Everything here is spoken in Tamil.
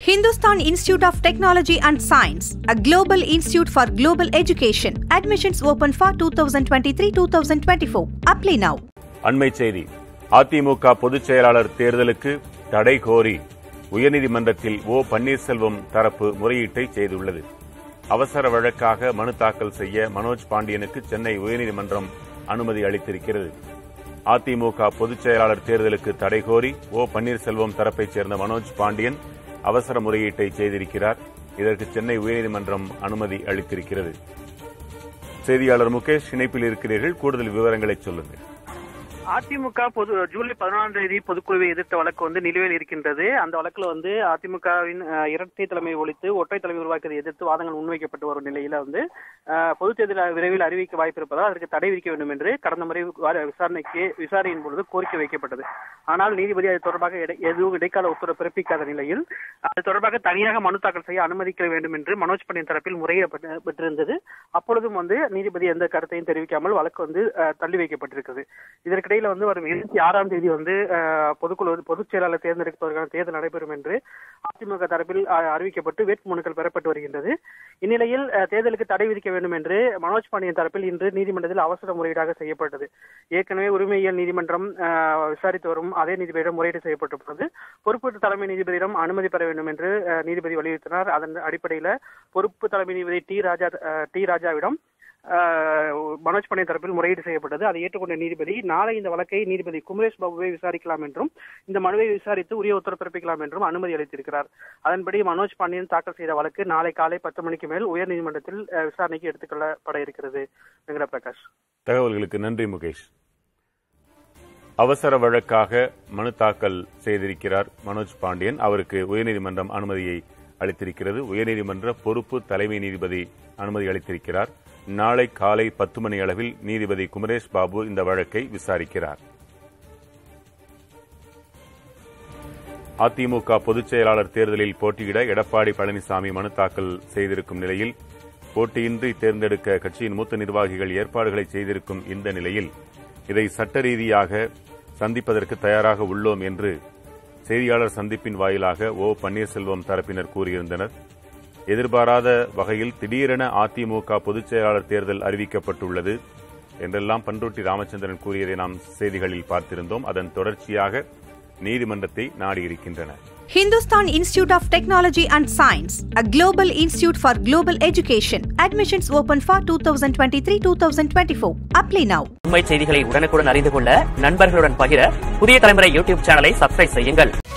Hindustan Institute of Technology and Science, a global institute for global education. Admissions open for 2023-2024. Apply now. அண்மை செய்தி அதிமுக பொதுச் செயலாளர் தேர்தலுக்கு தடை கோரி உயர்நீதிமன்றத்தில் ஓ பன்னீர்செல்வம் தரப்பு முறையீட்டை செய்துள்ளது அவசர வழக்காக மனு தாக்கல் செய்ய மனோஜ் பாண்டியனுக்கு சென்னை உயர்நீதிமன்றம் அனுமதி அளித்திருக்கிறது அதிமுக பொதுச் செயலாளர் தேர்தலுக்கு தடை கோரி ஓ பன்னீர்செல்வம் தரப்பைச் சேர்ந்த மனோஜ் பாண்டியன் அவசர முறையீட்டை செய்திருக்கிறார் இதற்கு சென்னை உயர்நீதிமன்றம் அனுமதி அளித்திருக்கிறது செய்தியாளர் முகேஷ் இணைப்பில் இருக்கிறீர்கள் கூடுதல் விவரங்களை சொல்லுங்கள் அதிமுக பொது ஜூலை பதினாலாம் தேதி பொதுக்குழுவை எதிர்த்த வழக்கு வந்து நிலுவையில் இருக்கின்றது அந்த வழக்குல வந்து அதிமுகவின் அஹ், இரட்டை தலைமை ஒழித்து ஒற்றை தலைமை உருவாக்குவதை எதிர்த்து வாதங்கள் முன்வைக்கப்பட்டு வரும் நிலையில வந்து அஹ், பொதுத் தேர்தல் விரைவில் அறிவிக்க வாய்ப்பு இருப்பதால் அதற்கு தடை விதிக்க வேண்டும் என்று கடந்த முறை வார- விசாரணைக்கு விசாரணையின் பொழுது கோரிக்கை வைக்கப்பட்டது ஆனால் நீதிபதி அது தொடர்பாக இடை- எதுவும் இடைக்கால உத்தரவு பிறப்பிக்காத நிலையில் அது தொடர்பாக தனியாக மனு தாக்கல் செய்ய அனுமதிக்க வேண்டும் என்று மனோஜ் பாண்டியன் தரப்பில் முறையிடப்பட்டு பெற்றிருந்தது அப்பொழுதும் வந்து நீதிபதி எந்த கருத்தையும் தெரிவிக்காமல் வழக்கு வந்து அஹ், தள்ளி வைக்கப்பட்டிருக்கிறது இதற்கிடையில வந்து வரும் இருபத்தி ஆறாம் தேதி வந்து அஹ், பொதுக்குழு பொதுச் செயலாளர் தேர்ந்தெடுப்பதற்கான தேர்தல் நடைபெறும் என்று அதிமுக தரப்பில் அஹ், அறிவிக்கப்பட்டு வேட்புமனுக்கள் பெறப்பட்டு வருகின்றது இந்நிலையில் அஹ், தேர்தலுக்கு தடை விதிக்க வேண்டும் என்று மனோஜ் பாண்டியன் தரப்பில் இன்று நீதிமன்றத்தில் அவசர முறையீடாக செய்யப்பட்டது ஏற்கனவே உரிமையியல் நீதிமன்றம் அஹ், விசாரித்து வரும் அதே நீதிபதியிடம் முறையீடு செய்யப்பட்டுள்ளது பொறுப்பு தலைமை நீதிபதியிடம் அனுமதி பெற வேண்டும் என்று அஹ், நீதிபதி வலியுறுத்தினார் அதன் அடிப்படையில் பொறுப்பு தலைமை நீதிபதி டி ராஜா அஹ், டி ராஜாவிடம் ஆஹ் மனோஜ் பாண்டியன் தரப்பில் முறையீடு செய்யப்பட்டது அதை ஏற்றுக்கொண்ட நீதிபதி நாளை இந்த வழக்கை நீதிபதி குமரேஷ் பாபுவை விசாரிக்கலாம் என்றும் இந்த மனுவை விசாரித்து உரிய உத்தரவு பிறப்பிக்கலாம் என்றும் அனுமதி அளித்திருக்கிறார் அதன்படி மனோஜ் பாண்டியன் தாக்கல் செய்த வழக்கு நாளை காலை பத்து மணிக்கு மேல் உயர்நீதிமன்றத்தில் அஹ், விசாரணைக்கு எடுத்துக் கொள்ளப்பட இருக்கிறது வெங்கட பிரகாஷ் தகவல்களுக்கு நன்றி முகேஷ் அவசர வழக்காக மனு தாக்கல் செய்திருக்கிறார் மனோஜ் பாண்டியன் அவருக்கு உயர்நீதிமன்றம் அனுமதியை அளித்திருக்கிறது உயர்நீதிமன்ற பொறுப்பு தலைமை நீதிபதி அனுமதி அளித்திருக்கிறார் நாளை காலை பத்து மணி அளவில் நீதிபதி குமரேஷ் பாபு இந்த வழக்கை விசாரிக்கிறார் அதிமுக பொதுச் செயலாளர் தேர்தலில் போட்டியிட எடப்பாடி பழனிசாமி மனு தாக்கல் செய்திருக்கும் நிலையில் போட்டியின்றி தேர்ந்தெடுக்க கட்சியின் மூத்த நிர்வாகிகள் ஏற்பாடுகளை செய்திருக்கும் இந்த நிலையில் இதை சட்ட ரீதியாக சந்திப்பதற்கு தயாராக உள்ளோம் என்று செய்தியாளர் சந்திப்பின் வாயிலாக ஓ பன்னீர்செல்வம் தரப்பினர் கூறியிருந்தனர் எதிர்பாராத வகையில் திடீரென அதிமுக பொதுச் செயலாளர் தேர்தல் அறிவிக்கப்பட்டுள்ளது என்றெல்லாம் பன்ருட்டி ராமச்சந்திரன் கூறியதை நாம் செய்திகளில் பார்த்திருந்தோம் அதன் தொடர்ச்சியாக நீதிமன்றத்தை நாடியிருக்கின்றனர் Hindustan Institute of Technology and Science, a global institute for global education. Admissions open for 2023-2024. Apply now. உண்மை செய்திகளை உடனுக்குடன் அறிந்து கொள்ள நண்பர்களுடன் பகிர புதிய தலைமுறை யூடியூப் சேனலை சப்ஸ்கிரைப் செய்யுங்கள்